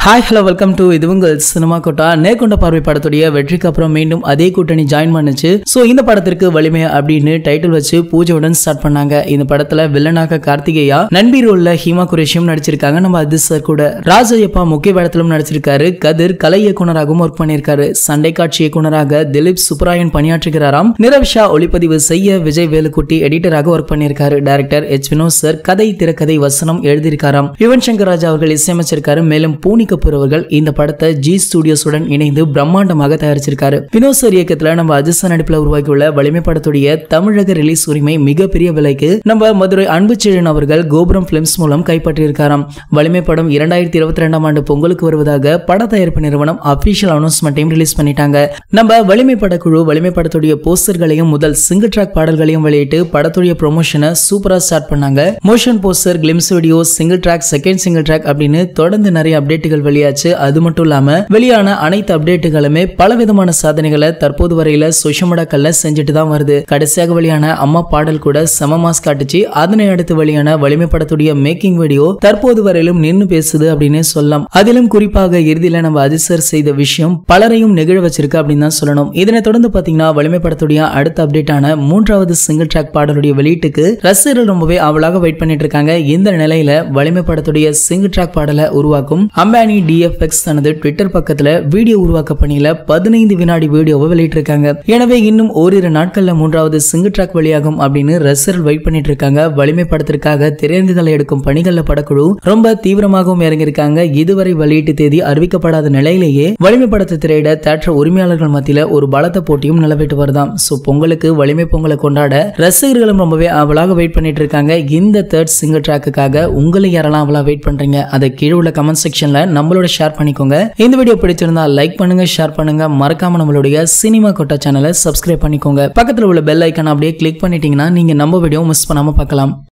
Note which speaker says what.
Speaker 1: hi hello welcome to இது உங்கள் cinema quota நேர்கொண்ட பார்வை படத்துடைய வெற்றிக்கு அப்புறம் மீண்டும் அதே கூட்டணி ஜாயின் பண்ணுச்சு ஸோ இந்த படத்திற்கு வலிமை அப்படின்னு டைட்டில் வச்சு பூஜையுடன் ஸ்டார்ட் பண்ணாங்க இந்த படத்துல வில்லனாக கார்த்திகேயா நண்பி ரோல்ல ஹீமா குரேஷியும் நடிச்சிருக்காங்க நம்ம அது சார் கூட ராஜயப்பா முக்கிய வேடத்திலும் நடிச்சிருக்காரு கதிர் கலை இயக்குனராகவும் ஒர்க் பண்ணியிருக்காரு சண்டை காட்சி இயக்குனராக திலீப் சுப்ராயன் பணியாற்றுகிறாராம் நிரவிஷா ஒளிப்பதிவு செய்ய விஜய் வேலுக்குட்டி எடிட்டராக ஒர்க் பண்ணியிருக்காரு டைரக்டர் எச் வினோத் சார் கதை திரைக்கதை வசனம் எழுதியிருக்காராம் யுவன் சங்கர் ராஜா அவர்கள் இசையமைச்சிருக்காரு மேலும் பூனி கபூர் அவர்கள் இந்த படத்தை ஜி ஸ்டுடியோஸுடன் இணைந்து பிரம்மாண்டமாக தயாரிச்சிருக்காரு வினோத் சார் இயக்கத்துல நம்ம அஜிசா நடிப்புல உருவாக்கியுள்ள வலிமை படத்துடைய தமிழக ரிலீஸ் உரிமை மிகப்பெரிய விலைக்கு நம்ம மதுரை அன்புச்செழியன் அவர்கள் கோபுரம் பிலிம்ஸ் மூலம் கைப்பற்றியிருக்காராம் வலிமை படம் இரண்டாயிரத்தி இருபத்தி ரெண்டாம் ஆண்டு பொங்கலுக்கு வருவதாக பட தயாரிப்பு நிறுவனம் அபிஷியல் அனௌன்ஸ்மெண்ட்டையும் ரிலீஸ் பண்ணிட்டாங்க நம்ம வலிமை படக்குழு வலிமை படத்துடைய போஸ்டர்களையும் முதல் சிங்கிள் ட்ராக் பாடல்களையும் வெளியிட்டு படத்துடைய ப்ரொமோஷனை சூப்பரா ஸ்டார்ட் பண்ணாங்க motion poster glimpse video single track second single track அப்படின்னு தொடர்ந்து நிறைய அப்டேட்டுகள் வெளியாச்சு அது மட்டும் இல்லாம வெளியான அனைத்து அப்டேட்டுகளுமே பலவிதமான சாதனைகளை தற்போது வரையில சோஷியல் மீடியாக்கள்ல செஞ்சுட்டு தான் வருது கடைசியாக வெளியான அம்மா பாடல் கூட செம மாஸ் காட்டுச்சு அதனை அடுத்து வெளியான வலிமை படத்துடைய மேக்கிங் வீடியோ தற்போது வரையிலும் நின்னு பேசுது அப்படின்னு சொல்லலாம் அதிலும் குறிப்பாக இறுதியில நம்ம அதிசர் செய்த விஷயம் பலரையும் நெகிழ வச்சிருக்கு அப்படின்னு தான் சொல்லணும் இதனை தொடர்ந்து பாத்தீங்கன்னா வலிமை படத்துடைய அடுத்த அப்டேட்டான மூன்றாவது சிங்கிள் ட்ராக் பாடலுடைய வெளியீட்டுக்கு ரசிகர்கள் ரொம்பவே அவளாக வெயிட் பண்ணிட்டு இருக்காங்க இந்த நிலையில வலிமை படத்துடைய சிங்கிள் ட்ராக் பாடலை உருவாக்கும் அம்பானி டிஎஃப்எக்ஸ் தனது ட்விட்டர் பக்கத்துல வீடியோ உருவாக்க பணியில பதினைந்து வினாடி வீடியோவை வெளியிட்டிருக்காங்க எனவே இன்னும் ஓரிரு நாட்கள்ல மூன்றாவது சிங்கிள் ட்ராக் வெளியாகும் அப்படின்னு ரசிகர்கள் வெயிட் பண்ணிட்டு இருக்காங்க வலிமை படத்திற்காக திரையரங்குகளை எடுக்கும் பணிகள்ல படக்குழு ரொம்ப தீவிரமாகவும் இறங்கியிருக்காங்க இதுவரை வெளியீட்டு தேதி அறிவிக்கப்படாத நிலையிலேயே வலிமை படத்தை திரையிட தேட்டர் உரிமையாளர்கள் மத்தியில ஒரு பலத்த போட்டியும் நிலவிட்டு வருதாம் சோ பொங்கலுக்கு வலிமை பொங்கலை கொண்டாட ரசிகர்களும் ரொம்பவே அவளாக வெயிட் பண்ணிட்டு இருக்காங்க இந்த தேர்ட் சிங்கிள் ட்ராக்குக்காக உங்களை யாரெல்லாம் அவளா வெயிட் பண்றீங்க அதை கீழே உள்ள கமெண்ட் செக்ஷன்ல நம்மளோட ஷேர் பண்ணிக்கோங்க இந்த வீடியோ பிடிச்சிருந்தா லைக் பண்ணுங்க ஷேர் பண்ணுங்க மறக்காம நம்மளுடைய சினிமா கொட்டா சேனலை சப்ஸ்கிரைப் பண்ணிக்கோங்க பக்கத்துல உள்ள பெல் ஐக்கான் அப்படியே கிளிக் பண்ணிட்டீங்கன்னா நீங்க நம்ம வீடியோ மிஸ் பண்ணாம பார்க்கலாம்